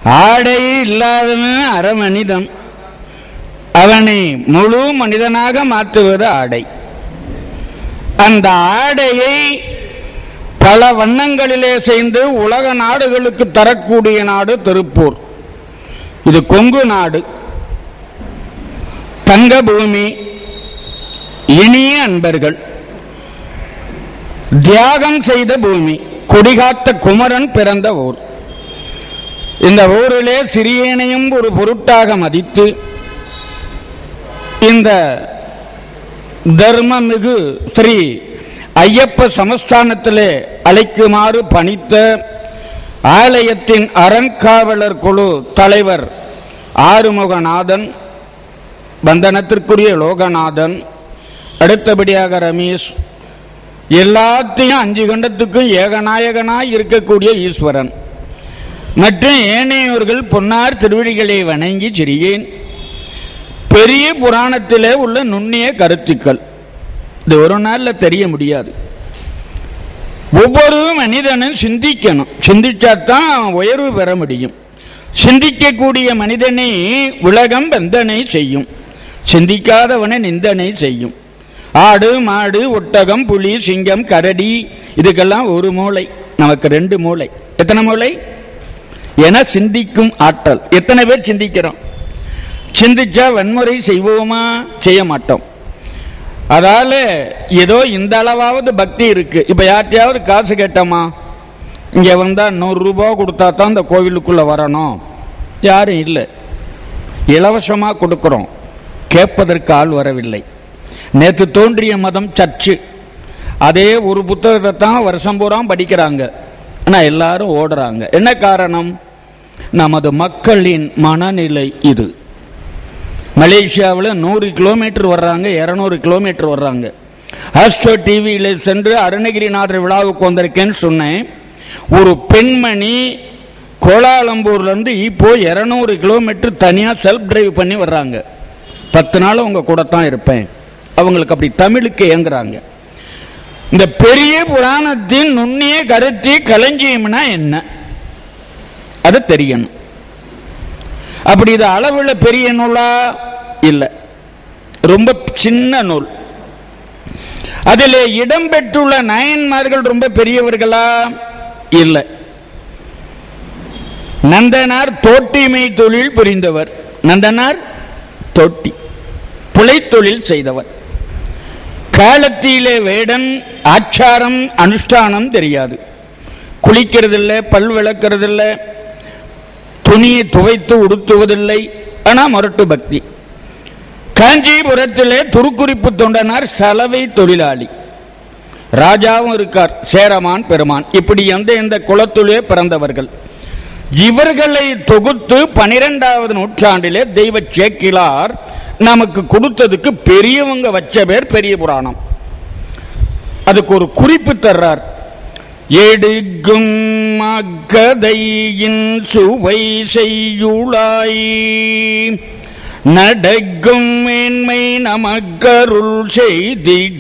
ஆடை இல்லாதவன் அரை மனிதன் அவனை முழு மனிதனாக மாற்றுவது ஆடை அந்த ஆடையை பல வண்ணங்களிலே செய்து உலக நாடுகளுக்கு தரக்கூடிய நாடு திருப்பூர் இது கொங்கு நாடு தங்க பூமி இனிய அன்பர்கள் தியாகம் செய்த பூமி கொடிகாத்த குமரன் பிறந்த ஊர் இந்த ஊரிலே சிறியனையும் ஒரு பொருட்டாக மதித்து இந்த தர்மமிகு ஸ்ரீ ஐயப்ப சமஸ்தானத்திலே அழைக்குமாறு பணித்த ஆலயத்தின் அறங்காவலர் குழு தலைவர் ஆறுமுகநாதன் பந்தனத்திற்குரிய லோகநாதன் அடுத்தபடியாக ரமேஷ் எல்லாத்தையும் அஞ்சு கண்டத்துக்கும் ஏகநாயகனாய் இருக்கக்கூடிய ஈஸ்வரன் மற்றும் ஏனையவர்கள் பொன்னார் திருவடிகளை வணங்கி சிறியேன் பெரிய புராணத்திலே உள்ள நுண்ணிய கருத்துக்கள் இது ஒரு நாளில் தெரிய முடியாது ஒவ்வொரு மனிதனும் சிந்திக்கணும் சிந்திச்சாதான் அவன் உயர்வு பெற முடியும் சிந்திக்கக்கூடிய மனிதனை உலகம் வந்தனை செய்யும் சிந்திக்காதவனை நிந்தனை செய்யும் ஆடு மாடு ஒட்டகம் புலி சிங்கம் கரடி இதுக்கெல்லாம் ஒரு மூளை நமக்கு ரெண்டு மூளை எத்தனை மூளை என சிந்திக்கும் ஆற்றல் எத்தனை பேர் சிந்திக்கிறோம் சிந்திச்சா வன்முறை செய்வோமா செய்ய மாட்டோம் அதால ஏதோ இந்த அளவாவது பக்தி இருக்கு இப்ப யார்ட்டையாவது காசு கேட்டோமா இங்க வந்தா நூறு ரூபாய் கொடுத்தா தான் இந்த கோவிலுக்குள்ள வரணும் யாரும் இல்லை இலவசமா கொடுக்கிறோம் கேட்பதற்கு ஆள் வரவில்லை நேற்று தோன்றிய மதம் சர்ச்சு அதே ஒரு புத்தகத்தை தான் வருஷம் பூரா படிக்கிறாங்க ஆனால் எல்லாரும் ஓடுறாங்க என்ன காரணம் நமது மக்களின் மனநிலை இது மலேசியாவில் நூறு கிலோமீட்டர் வர்றாங்க இரநூறு கிலோமீட்டர் வர்றாங்க ஆஸ்ட்ரோ டிவியில் சென்று அருணகிரிநாதர் விழாவுக்கு வந்திருக்கேன்னு சொன்னேன் ஒரு பெண்மணி கோலாலம்பூர்லேருந்து இப்போ இரநூறு கிலோமீட்டர் தனியாக செல்ஃப் டிரைவ் பண்ணி வர்றாங்க பத்து நாள் உங்க கூட தான் இருப்பேன் அவங்களுக்கு அப்படி தமிழுக்கு இயங்குறாங்க இந்த பெரிய புராணத்தின் நுண்ணிய கருத்து களஞ்சியம்னா என்ன அது தெரியணும் அப்படி இது அளவில் பெரிய நூலா இல்லை ரொம்ப சின்ன நூல் அதில் இடம்பெற்றுள்ள நயன்மார்கள் ரொம்ப பெரியவர்களா இல்லை நந்தனார் தோட்டிமை தொழில் புரிந்தவர் நந்தனார் தொட்டி புலைத்தொழில் செய்தவர் காலத்திலே வேடன் ஆச்சாரம் அனுஷ்டானம் தெரியாது குளிக்கிறதில்லை பல் விளக்கிறதில்லை துணியை துவைத்து உடுத்துவதில்லை ஆனால் மொரட்டு பக்தி காஞ்சிபுரத்திலே துருக்குறிப்பு தொண்டனார் சலவை தொழிலாளி ராஜாவும் இருக்கார் சேரமான் பெருமான் இப்படி எந்த எந்த குலத்திலே பிறந்தவர்கள் இவர்களை தொகுத்து பனிரெண்டாவது நூற்றாண்டிலே தெய்வ சேக்கிலார் நமக்கு கொடுத்ததுக்கு பெரியவங்க வச்ச பேர் பெரிய புராணம் அதுக்கு ஒரு குறிப்பு தர்றார் எடுக்கும் மக்கதையின் சுவை செய்யுளாய் நடக்கும் மேன்மை நமக்கருள் செய்திட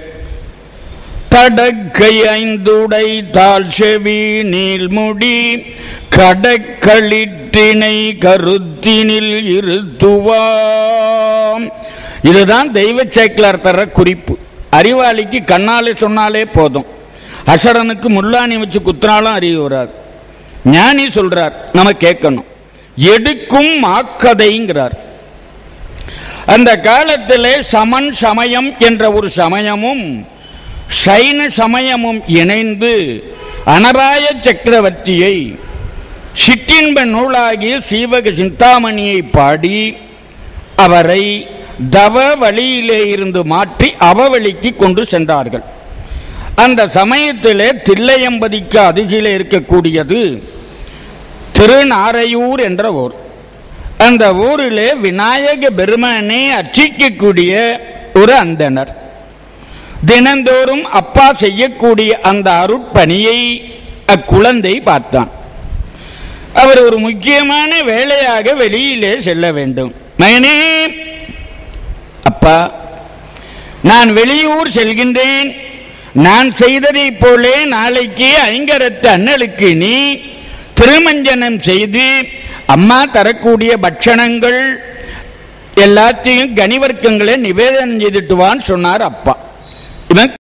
தடக்கை ஐந்துடை தாழ் செவி நீள்முடி கடக்களிற்றினை கருத்தினில் இருத்துவாம் இதுதான் தெய்வ சேக்கிலார் தர குறிப்பு அறிவாளிக்கு கண்ணாலே சொன்னாலே போதும் அசடனுக்கு முல்லாணி வச்சு குத்தினாலும் அறிவு வராது ஞானி சொல்றார் நம்ம கேட்கணும் எடுக்கும் மாக்கதைங்கிறார் அந்த காலத்திலே சமன் சமயம் என்ற ஒரு சமயமும் சைன சமயமும் இணைந்து அனராய சக்கரவர்த்தியை சிற்றின்ப நூலாகிய சீவக சிந்தாமணியை பாடி அவரை தவ வழியிலே இருந்து மாற்றி அவவழிக்கு கொண்டு சென்றார்கள் அந்த சமயத்திலே தில்லையம்பதிக்கு அருகிலே இருக்கக்கூடியது திருநாரையூர் என்ற ஊர் அந்த ஊரிலே விநாயக பெருமானை அர்ச்சிக்கக்கூடிய ஒரு அந்தனர் தினந்தோறும் அப்பா செய்யக்கூடிய அந்த அருட்பணியை அக்குழந்தை பார்த்தான் அவர் ஒரு முக்கியமான வேலையாக வெளியிலே செல்ல வேண்டும் மகனே அப்பா நான் வெளியூர் செல்கின்றேன் நான் செய்ததைப் போலே நாளைக்கு ஐங்கரத்து அண்ணலுக்கு நீ திருமஞ்சனம் செய்து அம்மா தரக்கூடிய பட்சணங்கள் எல்லாத்தையும் கனிவர்க்கங்களை நிவேதனம் செய்துட்டு வான்னு சொன்னார் அப்பா இவன்